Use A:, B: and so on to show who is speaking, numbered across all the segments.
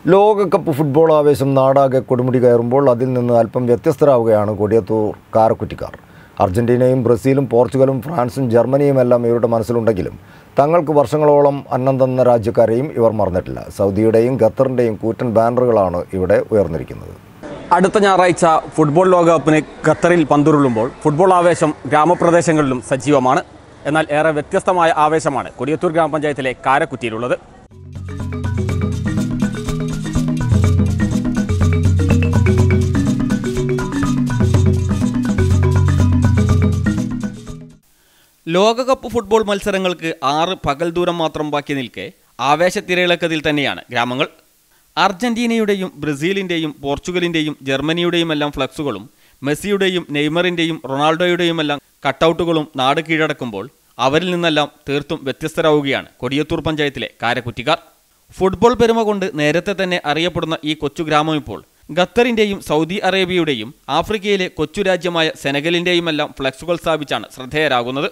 A: ലോകകപ്പ് ഫുട്ബോൾ ആവേശം നാടാകെ കൊടുമുടി കയറുമ്പോൾ അതിൽ നിന്ന് അല്പം വ്യത്യസ്തരാവുകയാണ് കൊടിയത്തൂർ കാരക്കുറ്റിക്കാർ അർജന്റീനയും ബ്രസീലും പോർച്ചുഗലും ഫ്രാൻസും ജർമ്മനിയും എല്ലാം ഇവരുടെ മനസ്സിലുണ്ടെങ്കിലും തങ്ങൾക്ക് വർഷങ്ങളോളം അന്നം തന്ന രാജ്യക്കാരെയും ഇവർ മറന്നിട്ടില്ല സൗദിയുടെയും ഖത്തറിൻ്റെയും കൂറ്റൻ ബാനറുകളാണ് ഇവിടെ ഉയർന്നിരിക്കുന്നത്
B: അടുത്ത ഞായറാഴ്ച ഫുട്ബോൾ ലോകകപ്പിന് ഖത്തറിൽ പന്തുരുളുമ്പോൾ ഫുട്ബോൾ ആവേശം ഗ്രാമപ്രദേശങ്ങളിലും സജീവമാണ് എന്നാൽ ഏറെ വ്യത്യസ്തമായ ആവേശമാണ് കൊടിയത്തൂർ ഗ്രാമപഞ്ചായത്തിലെ കാരക്കുറ്റിയിലുള്ളത് ലോകകപ്പ് ഫുട്ബോൾ മത്സരങ്ങൾക്ക് ആറ് പകൽ ദൂരം മാത്രം ബാക്കി നിൽക്കെ ആവേശത്തിരയിളക്കത്തിൽ തന്നെയാണ് ഗ്രാമങ്ങൾ അർജന്റീനയുടെയും ബ്രസീലിൻ്റെയും പോർച്ചുഗലിൻ്റെയും ജർമ്മനിയുടെയും എല്ലാം ഫ്ലക്സുകളും മെസ്സിയുടെയും നെയ്മറിൻ്റെയും റൊണാൾഡോയുടെയും എല്ലാം കട്ടൗട്ടുകളും നാട് കീഴടക്കുമ്പോൾ അവരിൽ നിന്നെല്ലാം തീർത്തും വ്യത്യസ്തരാവുകയാണ് കൊടിയത്തൂർ പഞ്ചായത്തിലെ കാരക്കുറ്റിക്കാർ ഫുട്ബോൾ പെരുമ കൊണ്ട് നേരത്തെ തന്നെ അറിയപ്പെടുന്ന ഈ കൊച്ചു ഗ്രാമം ഇപ്പോൾ ഖത്തറിൻ്റെയും സൗദി അറേബ്യയുടെയും ആഫ്രിക്കയിലെ കൊച്ചു രാജ്യമായ സെനഗലിൻ്റെയും എല്ലാം ഫ്ലക്സുകൾ സ്ഥാപിച്ചാണ് ശ്രദ്ധേയരാകുന്നത്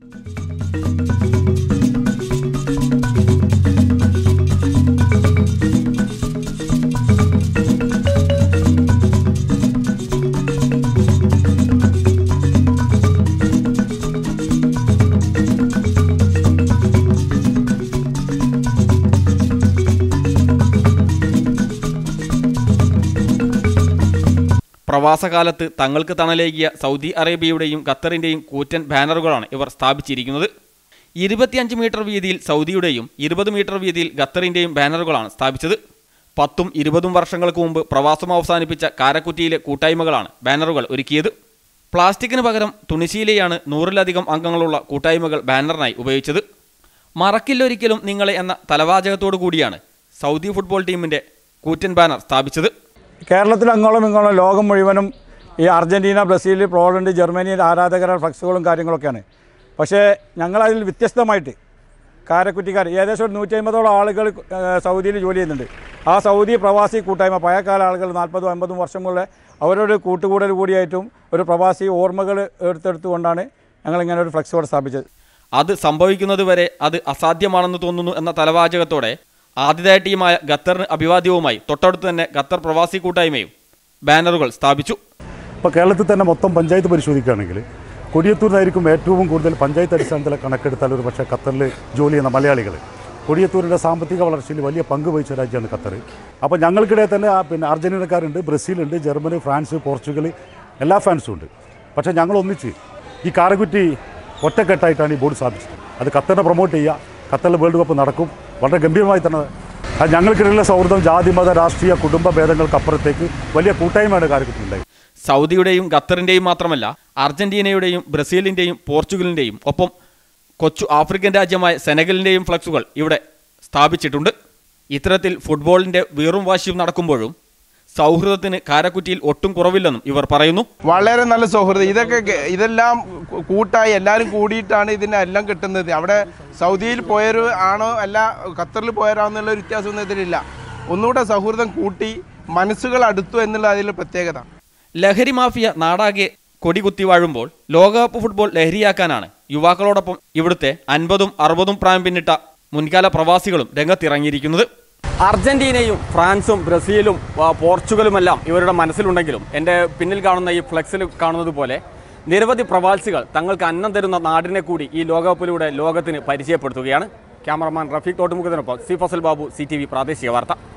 B: പ്രവാസകാലത്ത് തങ്ങൾക്ക് തണലേകിയ സൗദി അറേബ്യയുടെയും ഖത്തറിൻ്റെയും കൂറ്റൻ ബാനറുകളാണ് ഇവർ സ്ഥാപിച്ചിരിക്കുന്നത് ഇരുപത്തിയഞ്ച് മീറ്റർ വീതിയിൽ സൗദിയുടെയും ഇരുപത് മീറ്റർ വീതിയിൽ ഖത്തറിൻ്റെയും ബാനറുകളാണ് സ്ഥാപിച്ചത് പത്തും ഇരുപതും വർഷങ്ങൾക്ക് മുമ്പ് പ്രവാസം അവസാനിപ്പിച്ച കാരക്കുറ്റിയിലെ കൂട്ടായ്മകളാണ് ബാനറുകൾ ഒരുക്കിയത് പ്ലാസ്റ്റിക്കിന് പകരം തുണിശീലയാണ് നൂറിലധികം അംഗങ്ങളുള്ള കൂട്ടായ്മകൾ ബാനറിനായി ഉപയോഗിച്ചത് മറക്കില്ലൊരിക്കലും നിങ്ങളെ എന്ന തലവാചകത്തോടു കൂടിയാണ് സൗദി ഫുട്ബോൾ ടീമിൻ്റെ കൂറ്റൻ ബാനർ സ്ഥാപിച്ചത്
C: കേരളത്തിൽ അങ്ങോളം ഇങ്ങോളം ലോകം മുഴുവനും ഈ അർജൻറ്റീന ബ്രസീൽ പോളണ്ട് ജർമ്മനിയുടെ ആരാധകരുടെ ഫ്ലക്സുകളും കാര്യങ്ങളൊക്കെയാണ് പക്ഷേ ഞങ്ങളതിൽ വ്യത്യസ്തമായിട്ട് കാരക്കുറ്റിക്കാർ ഏകദേശം ഒരു നൂറ്റി അമ്പതോളം ആളുകൾ ഏഹ്, സൗദിയിൽ ജോലി ചെയ്യുന്നുണ്ട് ആ സൗദി പ്രവാസി കൂട്ടായ്മ പഴയകാല ആളുകൾ നാൽപ്പതും അമ്പതും വർഷം മുതലേ അവരോട് കൂട്ടുകൂടൽ കൂടിയായിട്ടും ഒരു പ്രവാസി ഓർമ്മകൾ എടുത്തെടുത്തുകൊണ്ടാണ് ഞങ്ങളിങ്ങനെ ഒരു ഫ്ലക്സ് ബോർഡ് സ്ഥാപിച്ചത്
B: അത് സംഭവിക്കുന്നത് വരെ അത് അസാധ്യമാണെന്ന് തോന്നുന്നു എന്ന തലവാചകത്തോടെ ആതിഥേയ ടീമായ ഖത്തറിന് അഭിവാദ്യവുമായി തൊട്ടടുത്ത് തന്നെ ഖത്തർ പ്രവാസി കൂട്ടായ്മയും ബാനറുകൾ സ്ഥാപിച്ചു
D: ഇപ്പോൾ കേരളത്തിൽ തന്നെ മൊത്തം പഞ്ചായത്ത് പരിശോധിക്കുകയാണെങ്കിൽ കൊടിയത്തൂരിനായിരിക്കും ഏറ്റവും കൂടുതൽ പഞ്ചായത്ത് അടിസ്ഥാനത്തിലെ കണക്കെടുത്താൽ ഒരു പക്ഷേ ഖത്തറിൽ ജോലി ചെയ്യുന്ന മലയാളികൾ കൊടിയത്തൂരിൻ്റെ സാമ്പത്തിക വളർച്ചയിൽ വലിയ പങ്ക് വഹിച്ച രാജ്യമാണ് ഖത്തർ അപ്പോൾ ഞങ്ങൾക്കിടെ തന്നെ ആ പിന്നെ അർജന്റീനക്കാരുണ്ട് ബ്രസീലുണ്ട് ജർമ്മനി ഫ്രാൻസ് പോർച്ചുഗൽ എല്ലാ ഫാൻസും ഉണ്ട് പക്ഷേ ഞങ്ങൾ ഒന്നിച്ച് ഈ കാരക്കുറ്റി ഒറ്റക്കെട്ടായിട്ടാണ് ഈ ബോർഡ് സ്ഥാപിച്ചത് അത് ഖത്തറിനെ പ്രൊമോട്ട് ചെയ്യുക ഖത്തറിൽ വേൾഡ് കപ്പ് നടക്കും വളരെ ഗംഭീരമായി തന്നെ അത് ഞങ്ങൾക്കിടയിലുള്ള സൗഹൃദം ജാതി മത രാഷ്ട്രീയ കുടുംബ ഭേദങ്ങൾക്കപ്പുറത്തേക്ക് വലിയ കൂട്ടായ്മയാണ് കാരക്കുറ്റി ഉണ്ടായത്
B: സൗദിയുടെയും ഖത്തറിൻ്റെയും മാത്രമല്ല അർജന്റീനയുടെയും ബ്രസീലിൻ്റെയും പോർച്ചുഗലിൻ്റെയും ഒപ്പം കൊച്ചു ആഫ്രിക്കൻ രാജ്യമായ സെനഗലിൻ്റെയും ഫ്ലക്സുകൾ ഇവിടെ സ്ഥാപിച്ചിട്ടുണ്ട് ഇത്തരത്തിൽ ഫുട്ബോളിൻ്റെ വീറും വാശിയും നടക്കുമ്പോഴും സൗഹൃദത്തിന് കാരക്കുറ്റിയിൽ ഒട്ടും കുറവില്ലെന്നും ഇവർ പറയുന്നു
E: വളരെ നല്ല സൗഹൃദം ഇതൊക്കെ കെ- ഇതെല്ലാം കൂ- കൂട്ടായി എല്ലാവരും കൂടിയിട്ടാണ് ഇതിനെല്ലാം കിട്ടുന്നത് അവിടെ സൗദിയിൽ പോയൊരു ആണോ അല്ല ഖത്തറിൽ പോയവരാണെന്നുള്ള ഒരു വ്യത്യാസമൊന്നും ഇതിലില്ല ഒന്നുകൂടെ സൗഹൃദം കൂട്ടി മനസ്സുകൾ അടുത്തു എന്നുള്ള അതിൽ പ്രത്യേകത
B: ലഹരി മാഫിയ നാടാകെ കൊടികുത്തി വാഴുമ്പോൾ ലോകകപ്പ് ഫുട്ബോൾ ലഹരിയാക്കാനാണ് യുവാക്കളോടൊപ്പം ഇവിടുത്തെ അൻപതും അറുപതും പ്രായം പിന്നിട്ട മുൻകാല പ്രവാസികളും രംഗത്തിറങ്ങിയിരിക്കുന്നത് അർജന്റീനയും ഫ്രാൻസും ബ്രസീലും ആ, പോർച്ചുഗലുമെല്ലാം ഇവരുടെ മനസ്സിലുണ്ടെങ്കിലും എൻ്റെ പിന്നിൽ കാണുന്ന ഈ ഫ്ലെക്സിൽ കാണുന്നത് പോലെ നിരവധി പ്രവാസികൾ തങ്ങൾക്ക് അന്നം തരുന്ന നാടിനെ കൂടി ഈ ലോകകപ്പിലൂടെ ലോകത്തിന് പരിചയപ്പെടുത്തുകയാണ് ക്യാമറമാൻ റഫീഖ് തോട്ടുമുഖത്തിനൊപ്പം C Fazal Babu C T V പ്രാദേശിക വാർത്ത